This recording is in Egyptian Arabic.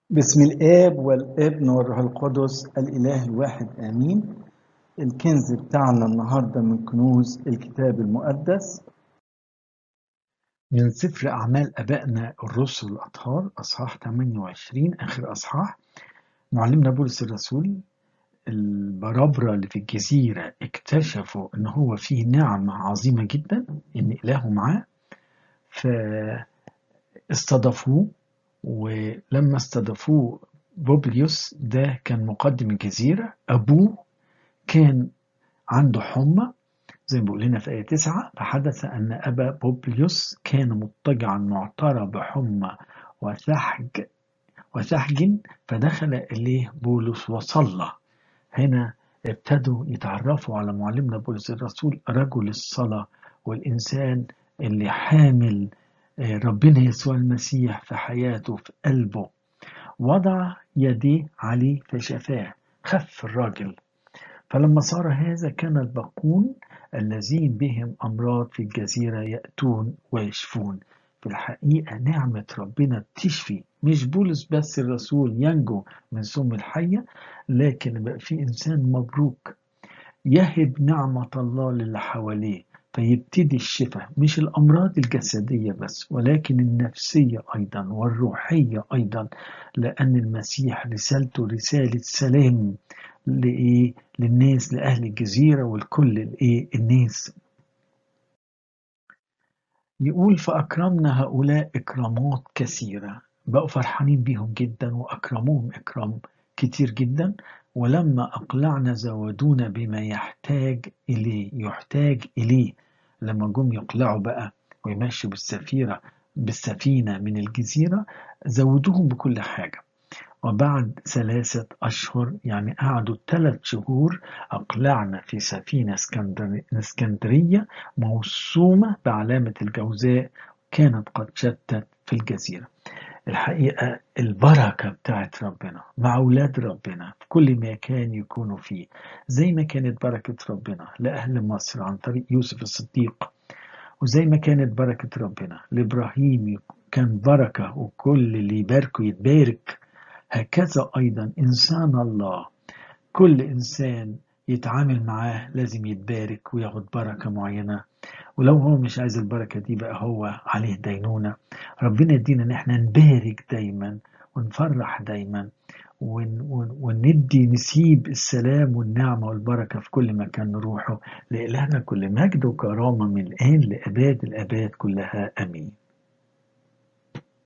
بسم الآب والابن والروح القدس الإله الواحد آمين الكنز بتاعنا النهاردة من كنوز الكتاب المقدس من سفر أعمال أبائنا الرسل الأطهار أصحاح 28 آخر أصحاح معلمنا بولس الرسول البرابرة اللي في الجزيرة اكتشفوا إن هو فيه نعمة عظيمة جدا إن إله معاه فاستضافوه ولما استضافوه بوبليوس ده كان مقدم الجزيرة أبوه كان عنده حمى زي ما بيقول لنا في آية 9 فحدث أن أبا بوبليوس كان مضطجعا معترى بحمى وثحج وثحج فدخل إليه بولس وصلى هنا ابتدوا يتعرفوا على معلمنا بولس الرسول رجل الصلاة والإنسان اللي حامل ربنا يسوع المسيح في حياته في قلبه وضع يديه عليه فشفاه خف الراجل فلما صار هذا كان الباقون الذين بهم أمراض في الجزيرة يأتون ويشفون في الحقيقة نعمة ربنا بتشفي مش بولس بس الرسول ينجو من سم الحية لكن بقى في إنسان مبروك يهب نعمة الله للي حواليه فيبتدي الشفاء مش الأمراض الجسدية بس ولكن النفسية أيضا والروحية أيضا لأن المسيح رسالته رسالة سلام لإيه للناس لأهل الجزيرة والكل الإيه الناس يقول فأكرمنا هؤلاء إكرامات كثيرة بقوا فرحانين بيهم جدا وأكرموهم إكرام كتير جدا ولما أقلعنا زودونا بما يحتاج إليه يحتاج إليه لما جم يقلعوا بقى ويمشوا بالسفيرة بالسفينة من الجزيرة زودوهم بكل حاجة وبعد ثلاثة أشهر يعني قعدوا ثلاث شهور أقلعنا في سفينة اسكندرية موسومة بعلامة الجوزاء كانت قد شتت في الجزيرة الحقيقة البركة بتاعت ربنا مع أولاد ربنا في كل مكان يكونوا فيه زي ما كانت بركة ربنا لأهل مصر عن طريق يوسف الصديق وزي ما كانت بركة ربنا لإبراهيم كان بركة وكل اللي يباركه يتبارك هكذا أيضا إنسان الله كل إنسان يتعامل معاه لازم يتبارك وياخد بركة معينة ولو هو مش عايز البركة دي بقى هو عليه دينونة ربنا يدينا ان احنا نبارك دايما ونفرح دايما ون ون وندي نسيب السلام والنعمة والبركة في كل مكان نروحه لإلهنا كل مجد وكرامة من الآن لأباد الآباد كلها أمين